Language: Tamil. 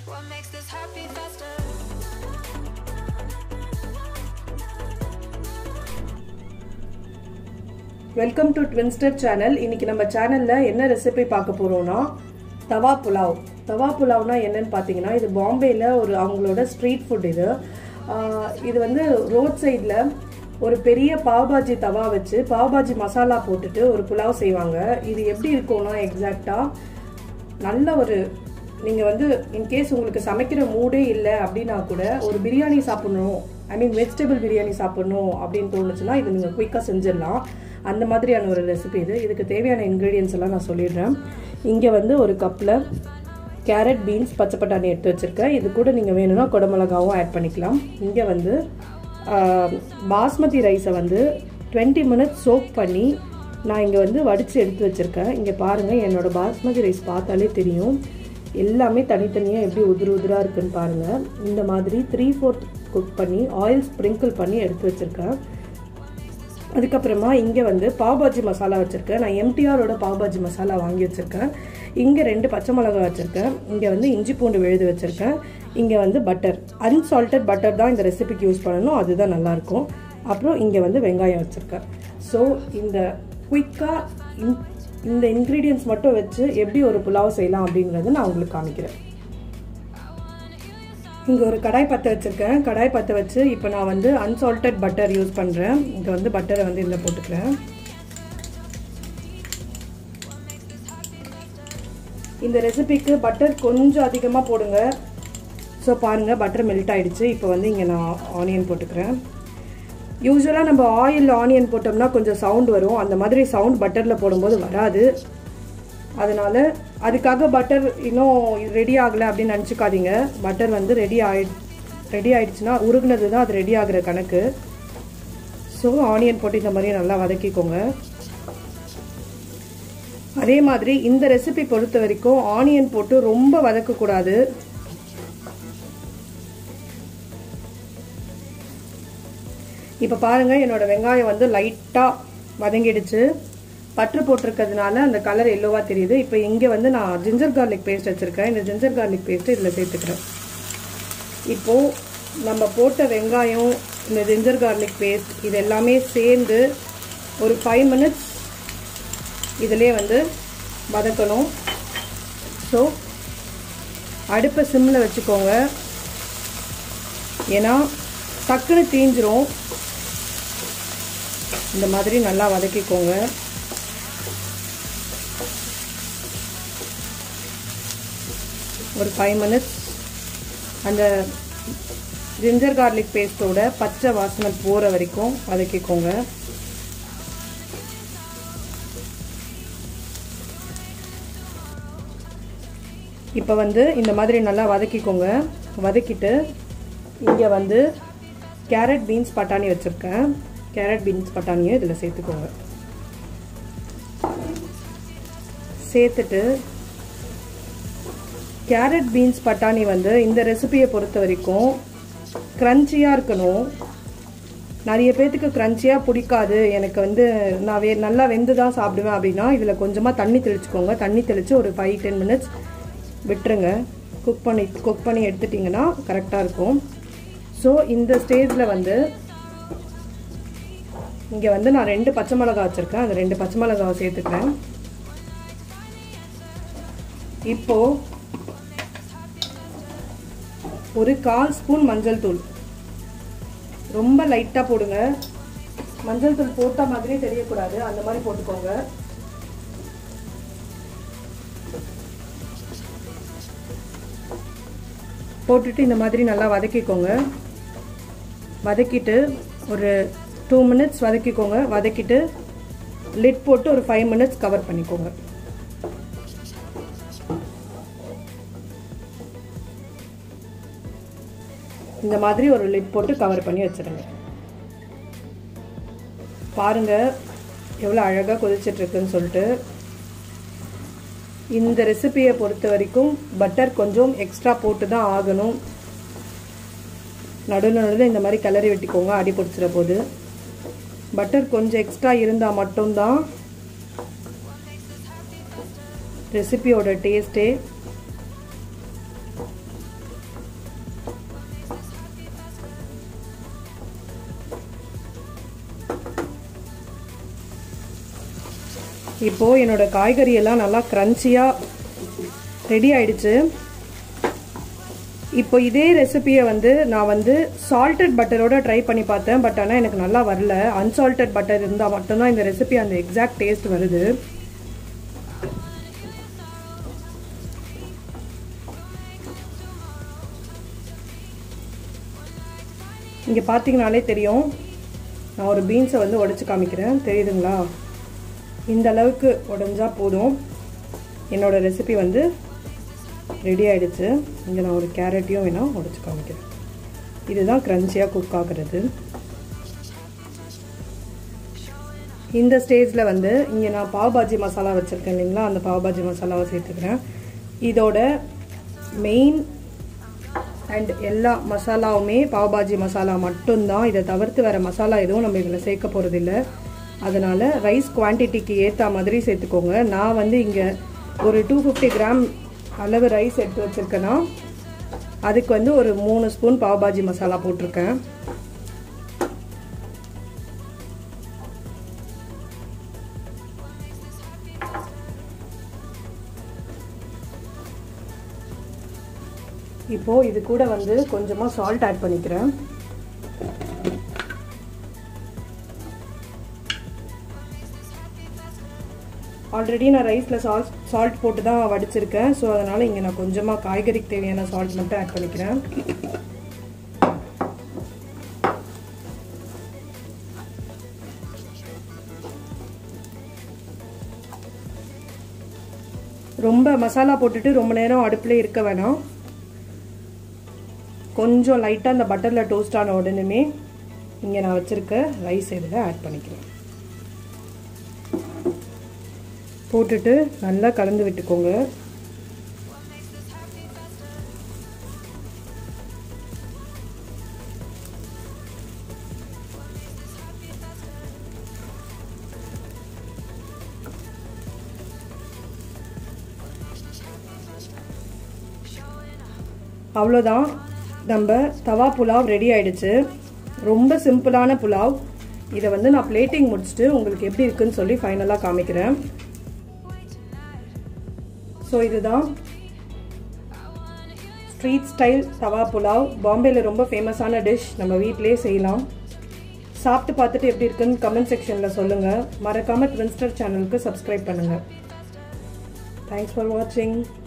What makes this happy faster? Welcome to Twinster channel இன்னைக்கு நம்ம சேனல்ல என்ன ரெசிபி பார்க்க போறோம்னா தவா புலாவ் தவா புலாவ்னா என்னன்னு பார்த்தீங்கன்னா இது பாம்பேல ஒரு அவங்களோட ஸ்ட்ரீட் ஃபுட் இது ஆஹ் இது வந்து ரோட் சைடில் ஒரு பெரிய பாவ்பாஜி தவா வச்சு பாவ்பாஜி மசாலா போட்டுட்டு ஒரு புலாவ் செய்வாங்க இது எப்படி இருக்கும்னா எக்ஸாக்டாக நல்ல ஒரு நீங்கள் வந்து இன்கேஸ் உங்களுக்கு சமைக்கிற மூடே இல்லை அப்படின்னா கூட ஒரு பிரியாணி சாப்பிடணும் ஐ மீன் வெஜிடபிள் பிரியாணி சாப்பிடணும் அப்படின்னு தோணுச்சுன்னா இது நீங்கள் குயிக்காக செஞ்சிடலாம் அந்த மாதிரியான ஒரு ரெசிபி இது இதுக்கு தேவையான இன்க்ரீடியன்ஸ் எல்லாம் நான் சொல்லிடுறேன் இங்கே வந்து ஒரு கப்பில் கேரட் பீன்ஸ் பச்சை பட்டாணி எடுத்து வச்சுருக்கேன் இது கூட நீங்கள் வேணும்னா குடமிளகாவும் ஆட் பண்ணிக்கலாம் இங்கே வந்து ஆஹ், பாஸ்மதி ரைஸை வந்து டுவெண்ட்டி மினிட்ஸ் சோக் பண்ணி நான் இங்கே வந்து வடித்து எடுத்து வச்சுருக்கேன் இங்கே பாருங்கள் என்னோட பாஸ்மதி ரைஸ் பார்த்தாலே தெரியும் எல்லாமே தனித்தனியாக எப்படி உதிரு உதிராக இருக்குன்னு பாருங்கள் இந்த மாதிரி த்ரீ ஃபோர்த் குக் பண்ணி ஆயில் ஸ்ப்ரிங்கிள் பண்ணி எடுத்து வச்சுருக்கேன் அதுக்கப்புறமா இங்கே வந்து பாவ்பாஜி மசாலா வச்சுருக்கேன் நான் எம்டிஆரோட பாவ்பாஜி மசாலா வாங்கி வச்சுருக்கேன் இங்கே ரெண்டு பச்சை மிளகா வச்சுருக்கேன் இங்கே வந்து இஞ்சி பூண்டு விழுது வச்சுருக்கேன் இங்கே வந்து பட்டர் அன்சால்டட் பட்டர் தான் இந்த ரெசிபிக்கு யூஸ் பண்ணணும் அதுதான் நல்லாயிருக்கும் அப்புறம் இங்கே வந்து வெங்காயம் வச்சுருக்கேன் ஸோ இந்த குயிக்காக இந்த இன்க்ரீடியன்ஸ் மட்டும் வச்சு எப்படி ஒரு புலாவ் செய்யலாம் அப்படிங்கிறது நான் உங்களுக்கு காமிக்கிறேன் இங்கே ஒரு கடாய் பற்ற வச்சுருக்கேன் கடாய் பற்ற வச்சு இப்போ நான் வந்து அன்சால்டட் பட்டர் யூஸ் பண்ணுறேன் இங்கே வந்து பட்டரை வந்து இதில் போட்டுக்கிறேன் இந்த ரெசிபிக்கு பட்டர் கொஞ்சம் அதிகமாக போடுங்க ஸோ பாருங்கள் பட்டர் மெல்ட் ஆயிடுச்சு இப்போ வந்து இங்கே நான் ஆனியன் போட்டுக்கிறேன் யூஸ்வலாக நம்ம ஆயில் ஆனியன் போட்டோம்னா கொஞ்சம் சவுண்ட் வரும் அந்த மாதிரி சவுண்ட் பட்டரில் போடும்போது வராது அதனால அதுக்காக பட்டர் இன்னும் ரெடி ஆகலை அப்படின்னு நினச்சிக்காதீங்க பட்டர் வந்து ரெடி ஆயி ரெடி ஆயிடுச்சுன்னா உருகுனது தான் அது ரெடி ஆகுற கணக்கு ஸோ ஆனியன் போட்டு இந்த மாதிரி நல்லா வதக்கிக்கோங்க அதே மாதிரி இந்த ரெசிபி பொறுத்த வரைக்கும் ஆனியன் போட்டு ரொம்ப வதக்கக்கூடாது இப்போ பாருங்கள் என்னோட வெங்காயம் வந்து லைட்டாக வதங்கிடுச்சு பற்று போட்டிருக்கிறதுனால அந்த கலர் எல்லோவாக தெரியுது இப்போ இங்கே வந்து நான் ஜிஞ்சர் கார்லிக் பேஸ்ட் வச்சுருக்கேன் இந்த ஜிஞ்சர் கார்லிக் பேஸ்ட்டு இதில் சேர்த்துக்கிறேன் இப்போது நம்ம போட்ட வெங்காயம் இந்த ஜிஞ்சர் கார்லிக் பேஸ்ட் இது எல்லாமே சேர்ந்து ஒரு ஃபைவ் மினிட்ஸ் இதிலே வந்து வதக்கணும் ஸோ அடுப்பை சிம்மில் வச்சுக்கோங்க ஏன்னா டக்குன்னு தீஞ்சிரும் இந்த மாதிரி நல்லா வதக்கிக்கோங்க ஒரு ஃபைவ் மினிட்ஸ் அந்த ஜிஞ்சர் கார்லிக் பேஸ்ட்டோட பச்சை வாசனை போகிற வரைக்கும் வதக்கிக்கோங்க இப்போ வந்து இந்த மாதிரி நல்லா வதக்கிக்கோங்க வதக்கிட்டு இங்கே வந்து கேரட் பீன்ஸ் பட்டாணி வச்சுருக்கேன் கேரட் பீன்ஸ் பட்டாணியை இதில் சேர்த்துக்கோங்க சேர்த்துட்டு கேரட் பீன்ஸ் பட்டாணி வந்து இந்த ரெசிபியை பொறுத்த வரைக்கும் க்ரன்ச்சியாக இருக்கணும் நிறைய பேர்த்துக்கு க்ரன்ச்சியாக பிடிக்காது எனக்கு வந்து நான் வே நல்லா வெந்து தான் சாப்பிடுவேன் அப்படின்னா இதில் கொஞ்சமாக தண்ணி தெளிச்சுக்கோங்க தண்ணி தெளித்து ஒரு ஃபைவ் டென் மினிட்ஸ் விட்டுருங்க குக் பண்ணி குக் பண்ணி எடுத்துட்டிங்கன்னா கரெக்டாக இருக்கும் ஸோ இந்த ஸ்டேஜில் வந்து இங்கே வந்து நான் ரெண்டு பச்சை மிளகா வச்சுருக்கேன் அந்த ரெண்டு பச்சை மிளகாவை சேர்த்துக்கிறேன் இப்போது ஒரு கால் ஸ்பூன் மஞ்சள் தூள் ரொம்ப லைட்டாக போடுங்க மஞ்சள் தூள் போட்ட மாதிரியே தெரியக்கூடாது அந்த மாதிரி போட்டுக்கோங்க போட்டுட்டு இந்த மாதிரி நல்லா வதக்கிக்கோங்க வதக்கிட்டு ஒரு டூ மினிட்ஸ் வதக்கிக்கோங்க வதக்கிட்டு லிட் போட்டு ஒரு ஃபைவ் மினிட்ஸ் கவர் பண்ணிக்கோங்க இந்த மாதிரி ஒரு லிட் போட்டு கவர் பண்ணி வச்சிடுங்க பாருங்க எவ்வளோ அழகாக கொதிச்சிட்ருக்குன்னு சொல்லிட்டு இந்த ரெசிபியை பொறுத்த வரைக்கும் பட்டர் கொஞ்சம் எக்ஸ்ட்ரா போட்டு தான் ஆகணும் நடுவில் நடுவில் இந்த மாதிரி கிளறி வெட்டிக்கோங்க அடி பிடிச்சிட போது பட்டர் கொஞ்சம் எக்ஸ்ட்ரா இருந்தால் மட்டும்தான் ரெசிபியோட டேஸ்ட்டே இப்போது என்னோட காய்கறி எல்லாம் நல்லா க்ரன்ச்சியாக ரெடி ஆயிடுச்சு இப்போ இதே ரெசிபியை வந்து நான் வந்து சால்டட் பட்டரோட ட்ரை பண்ணி பார்த்தேன் பட் ஆனால் எனக்கு நல்லா வரல அன்சால்டட் பட்டர் இருந்தால் மட்டும்தான் இந்த ரெசிபி அந்த எக்ஸாக்ட் டேஸ்ட் வருது இங்கே பார்த்தீங்கனாலே தெரியும் நான் ஒரு பீன்ஸை வந்து உடச்சி காமிக்கிறேன் தெரியுதுங்களா இந்த அளவுக்கு உடஞ்சா போதும் என்னோட ரெசிபி வந்து ரெடி ஆகிடுச்சு இங்கே நான் ஒரு கேரட்டையும் வேணால் உடச்சி காமிக்கிறேன் இதுதான் க்ரன்ச்சியாக குக் ஆகுறது இந்த ஸ்டேஜில் வந்து இங்கே நான் பாவ் பாஜி மசாலா வச்சுருக்கேன் இல்லைங்களா அந்த பாவ் பாஜி மசாலாவை சேர்த்துக்கிறேன் இதோட மெயின் அண்ட் எல்லா மசாலாவுமே பாவ் பாஜி மசாலா மட்டும்தான் இதை தவிர்த்து வேறு மசாலா எதுவும் நம்ம இதில் சேர்க்க போகிறதில்ல அதனால் ரைஸ் குவான்டிட்டிக்கு ஏற்ற மாதிரி சேர்த்துக்கோங்க நான் வந்து இங்கே ஒரு டூ ஃபிஃப்டி கிராம் அளவு ரைஸ் எடுத்து வச்சுருக்கேன்னா அதுக்கு வந்து ஒரு மூணு ஸ்பூன் பாவ் பாஜி மசாலா போட்டிருக்கேன் இப்போது இது கூட வந்து கொஞ்சமாக சால்ட் ஆட் பண்ணிக்கிறேன் ஆல்ரெடி நான் ரைஸில் சால்ட் சால்ட் போட்டு தான் வடிச்சிருக்கேன் ஸோ அதனால் இங்கே நான் கொஞ்சமாக காய்கறிக்கு தேவையான சால்ட் மட்டும் ஆட் பண்ணிக்கிறேன் ரொம்ப மசாலா போட்டுட்டு ரொம்ப நேரம் அடுப்பில் இருக்க வேணாம் கொஞ்சம் லைட்டாக அந்த பட்டரில் டோஸ்ட் ஆன உடனே இங்கே நான் வச்சுருக்க ரைஸ் இதில் ஆட் பண்ணிக்கிறேன் போட்டுட்டு நல்லா கலந்து விட்டுக்கோங்க அவ்வளோதான் நம்ம தவா புலாவ் ரெடி ஆயிடுச்சு ரொம்ப சிம்பிளான புலாவ் இதை வந்து நான் பிளேட்டிங் முடிச்சுட்டு உங்களுக்கு எப்படி இருக்குன்னு சொல்லி ஃபைனலாக காமிக்கிறேன் ஸோ இதுதான் ஸ்ட்ரீட் ஸ்டைல் தவா புலாவ் பாம்பேயில் ரொம்ப ஃபேமஸான டிஷ் நம்ம வீட்டிலே செய்யலாம் சாப்பிட்டு பார்த்துட்டு எப்படி இருக்குன்னு கமெண்ட் செக்ஷனில் சொல்லுங்கள் மறக்காமல் ட்வின்ஸ்டர் சேனலுக்கு சப்ஸ்கிரைப் பண்ணுங்கள் தேங்க்ஸ் ஃபார் வாட்சிங்